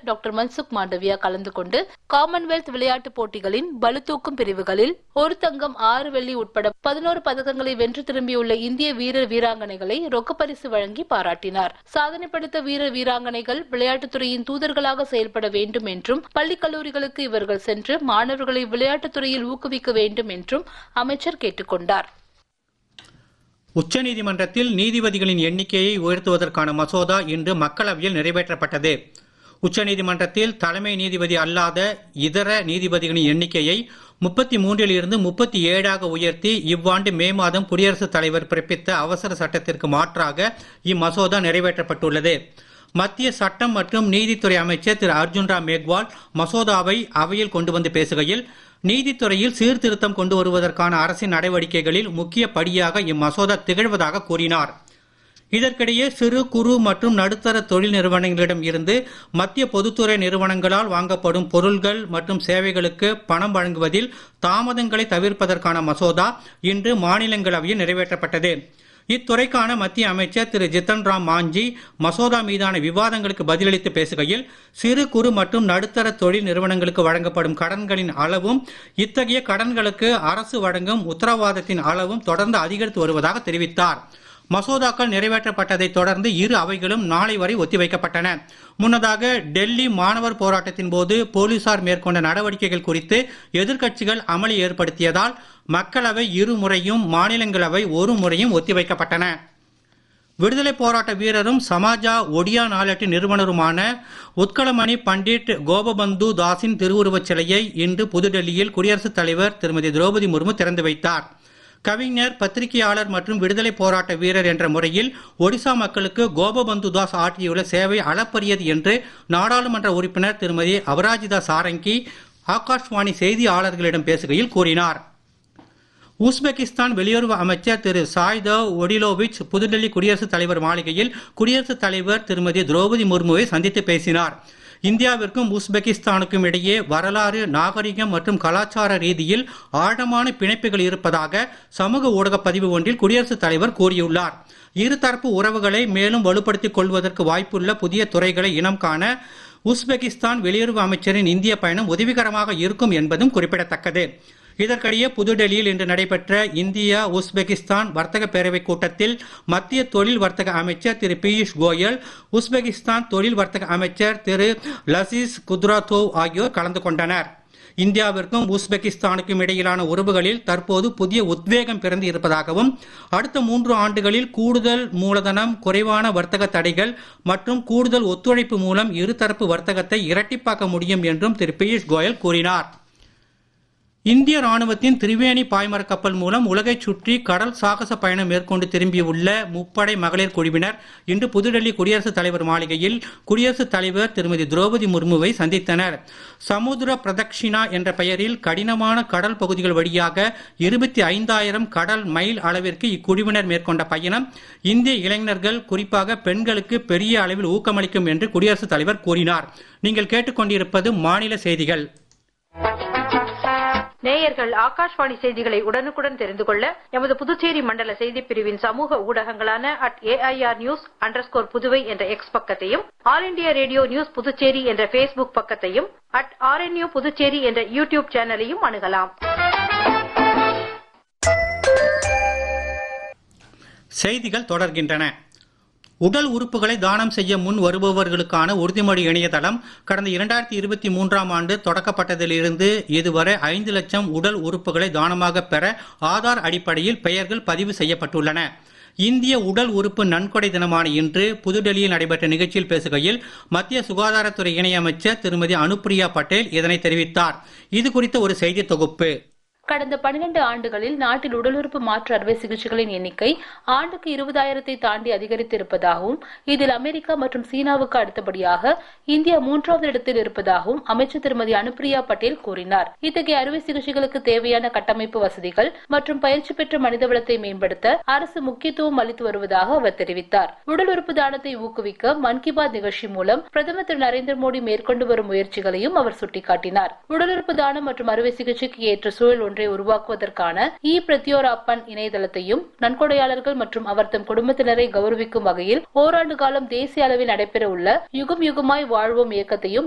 doctor Mansukh Mandaviya கலந்து கொண்டு Commonwealth விளையாட்டுப் போட்டிகளின் பளுதூக்கும் பிரிவுகளில் ஒரு தங்கம் ஆறு வெள்ளி உட்பட பதினோரு பதக்கங்களை வென்று திரும்பியுள்ள இந்திய வீரர் வீராங்கனைகளை ரொக்கப்பரிசு வழங்கி பாராட்டினார் சாதனை படைத்த வீரர் வீராங்கனைகள் விளையாட்டுத்துறையின் தூதர்களாக செயல்பட வேண்டும் என்றும் பள்ளி கல்லூரிகளுக்கு இவர்கள் சென்று மாணவர்களை விளையாட்டுத் துறையில் ஊக்குவிக்க வேண்டும் என்றும் அமைச்சர் கேட்டுக்கொண்டார் உச்சநீதிமன்றத்தில் நீதிபதிகளின் எண்ணிக்கையை உயர்த்துவதற்கான மசோதா இன்று மக்களவையில் நிறைவேற்றப்பட்டது உச்சநீதிமன்றத்தில் தலைமை நீதிபதி அல்லாத இதர நீதிபதிகளின் எண்ணிக்கையை முப்பத்தி மூன்றில் இருந்து முப்பத்தி ஏழாக உயர்த்தி இவ்வாண்டு மே மாதம் குடியரசுத் தலைவர் பிறப்பித்த அவசர சட்டத்திற்கு மாற்றாக இம்மசோதா நிறைவேற்றப்பட்டுள்ளது மத்திய சட்டம் மற்றும் நீதித்துறை அமைச்சர் திரு அர்ஜுன் ராம் மேக்வால் மசோதாவை அவையில் கொண்டு வந்து பேசுகையில் நீதித்துறையில் சீர்திருத்தம் கொண்டு வருவதற்கான அரசின் நடவடிக்கைகளில் முக்கிய படியாக இம்மசோதா திகழ்வதாக கூறினார் இதற்கிடையே சிறு குறு மற்றும் நடுத்தர தொழில் நிறுவனங்களிடம் இருந்து மத்திய பொதுத்துறை நிறுவனங்களால் வாங்கப்படும் பொருள்கள் மற்றும் சேவைகளுக்கு பணம் வழங்குவதில் தாமதங்களை தவிர்ப்பதற்கான மசோதா இன்று மாநிலங்களவையில் நிறைவேற்றப்பட்டது இத்துறைக்கான மத்திய அமைச்சர் திரு ஜித்தன் ராம் மாஞ்சி மசோதா மீதான விவாதங்களுக்கு பதிலளித்து பேசுகையில் சிறு குறு மற்றும் நடுத்தர தொழில் நிறுவனங்களுக்கு வழங்கப்படும் கடன்களின் அளவும் இத்தகைய கடன்களுக்கு அரசு வழங்கும் உத்தரவாதத்தின் அளவும் தொடர்ந்து அதிகரித்து வருவதாக தெரிவித்தார் மசோதாக்கள் நிறைவேற்றப்பட்டதைத் தொடர்ந்து இரு அவைகளும் நாளை வரை ஒத்திவைக்கப்பட்டன முன்னதாக டெல்லி மாணவர் போராட்டத்தின் போது போலீசார் மேற்கொண்ட நடவடிக்கைகள் குறித்து எதிர்க்கட்சிகள் அமளி ஏற்படுத்தியதால் மக்களவை இரு முறையும் மாநிலங்களவை ஒரு முறையும் ஒத்திவைக்கப்பட்டன விடுதலை போராட்ட வீரரும் சமாஜா ஒடியா நாளேட்டு நிறுவனருமான உத்கலமணி பண்டிட் கோபபந்து தாஸின் திருவுருவச் சிலையை இன்று புதுடெல்லியில் குடியரசுத் தலைவர் திருமதி திரௌபதி முர்மு திறந்து வைத்தார் கவிஞர் பத்திரிகையாளர் மற்றும் விடுதலை போராட்ட வீரர் என்ற முறையில் ஒடிசா மக்களுக்கு கோபபந்து தாஸ் ஆற்றியுள்ள சேவை அளப்பரியது என்று நாடாளுமன்ற உறுப்பினர் திருமதி அபராஜிதா சாரங்கி ஆகாஷ்வாணி செய்தியாளர்களிடம் பேசுகையில் கூறினார் உஸ்பெகிஸ்தான் வெளியுறவு அமைச்சர் திரு சாய்தவ் ஒடிலோவிச் புதுடெல்லி குடியரசுத் தலைவர் மாளிகையில் குடியரசுத் தலைவர் திருமதி திரௌபதி முர்முவை சந்தித்து பேசினார் இந்தியாவிற்கும் உஸ்பெகிஸ்தானுக்கும் இடையே வரலாறு நாகரிகம் மற்றும் கலாச்சார ரீதியில் ஆழமான பிணைப்புகள் இருப்பதாக சமூக ஊடக பதிவு ஒன்றில் குடியரசுத் தலைவர் கூறியுள்ளார் இருதரப்பு உறவுகளை மேலும் வலுப்படுத்திக் கொள்வதற்கு வாய்ப்புள்ள புதிய துறைகளை இனம் காண உஸ்பெகிஸ்தான் வெளியுறவு அமைச்சரின் இந்திய பயணம் உதவிகரமாக இருக்கும் என்பதும் குறிப்பிடத்தக்கது இதற்கிடையே புதுடெல்லியில் இன்று நடைபெற்ற இந்தியா உஸ்பெகிஸ்தான் வர்த்தக பேரவைக் கூட்டத்தில் மத்திய தொழில் வர்த்தக அமைச்சர் திரு பியூஷ் கோயல் உஸ்பெகிஸ்தான் தொழில் வர்த்தக அமைச்சர் திரு லசிஸ் குத்ராத்தோவ் ஆகியோர் கலந்து கொண்டனர் இந்தியாவிற்கும் உஸ்பெகிஸ்தானுக்கும் இடையிலான உறவுகளில் தற்போது புதிய உத்வேகம் பிறந்து இருப்பதாகவும் அடுத்த மூன்று ஆண்டுகளில் கூடுதல் மூலதனம் குறைவான வர்த்தக தடைகள் மற்றும் கூடுதல் ஒத்துழைப்பு மூலம் இருதரப்பு வர்த்தகத்தை இரட்டிப்பாக்க முடியும் என்றும் திரு பியூஷ் கோயல் கூறினார் இந்திய ராணுவத்தின் திரிவேணி பாய்மர கப்பல் மூலம் உலகைச் சுற்றி கடல் சாகச பயணம் மேற்கொண்டு திரும்பியுள்ள முப்படை மகளிர் குழுவினர் இன்று புதுடெல்லி குடியரசுத் தலைவர் மாளிகையில் குடியரசுத் தலைவர் திருமதி திரௌபதி முர்முவை சந்தித்தனர் சமுத்திர பிரதக்ஷிணா என்ற பெயரில் கடினமான கடல் பகுதிகள் வழியாக இருபத்தி ஐந்தாயிரம் கடல் மைல் அளவிற்கு இக்குழுவினர் மேற்கொண்ட பயணம் இந்திய இளைஞர்கள் குறிப்பாக பெண்களுக்கு பெரிய அளவில் ஊக்கமளிக்கும் என்று குடியரசுத் தலைவர் கூறினார் நீங்கள் கேட்டுக்கொண்டிருப்பது மாநில செய்திகள் நேயர்கள் ஆகாஷ்வாணி செய்திகளை உடனுக்குடன் தெரிந்து கொள்ள எமது புதுச்சேரி மண்டல செய்திப் பிரிவின் சமூக ஊடகங்களான at AIR news underscore Puduvai என்ற எக்ஸ் பக்கத்தையும் All India Radio news Puducherry என்ற ஃபேஸ்புக் பக்கத்தையும் அட் ஆர்என்யூ புதுச்சேரி என்ற யூடியூப் சேனலையும் அணுகலாம் செய்திகள் தொடர்கின்றன உடல் உறுப்புகளை தானம் செய்ய முன் வருபவர்களுக்கான உறுதிமொழி இணையதளம் கடந்த இரண்டாயிரத்தி இருபத்தி மூன்றாம் ஆண்டு தொடக்கப்பட்டதிலிருந்து இதுவரை ஐந்து லட்சம் உடல் உறுப்புகளை தானமாக பெற ஆதார் அடிப்படையில் பெயர்கள் பதிவு செய்யப்பட்டுள்ளன இந்திய உடல் உறுப்பு நன்கொடை தினமான இன்று புதுடெல்லியில் நடைபெற்ற நிகழ்ச்சியில் பேசுகையில் மத்திய சுகாதாரத்துறை இணையமைச்சர் திருமதி அனுப்பிரியா பட்டேல் இதனை தெரிவித்தார் இது குறித்த ஒரு செய்தி தொகுப்பு கடந்த பன்னிரண்டு ஆண்டுகளில் நாட்டில் உடல் உறுப்பு மாற்று அறுவை சிகிச்சைகளின் எண்ணிக்கை ஆண்டுக்கு இருபதாயிரத்தை தாண்டி அதிகரித்திருப்பதாகவும் இதில் அமெரிக்கா மற்றும் சீனாவுக்கு அடுத்தபடியாக இந்தியா மூன்றாவது இடத்தில் இருப்பதாகவும் அமைச்சர் திருமதி அனுப்பிரியா பட்டேல் கூறினார் இத்தகைய அறுவை சிகிச்சைகளுக்கு தேவையான கட்டமைப்பு வசதிகள் மற்றும் பயிற்சி பெற்ற மனிதவளத்தை மேம்படுத்த அரசு முக்கியத்துவம் அளித்து வருவதாக அவர் தெரிவித்தார் உடல் உறுப்பு தானத்தை ஊக்குவிக்க மன் கி பாத் நிகழ்ச்சி மூலம் பிரதமர் திரு நரேந்திர மோடி மேற்கொண்டு வரும் முயற்சிகளையும் அவர் சுட்டிக்காட்டினார் உடல் உறுப்பு தானம் மற்றும் அறுவை சிகிச்சைக்கு ஏற்ற சூழல் ஒன்றை உருவாக்குவதற்கான இ பிரத்யோராப்பன் இணையதளத்தையும் நன்கொடையாளர்கள் மற்றும் அவர் தம் குடும்பத்தினரை கௌரவிக்கும் வகையில் ஓராண்டு காலம் தேசிய அளவில் நடைபெற உள்ள யுகம் யுகமாய் வாழ்வோம் இயக்கத்தையும்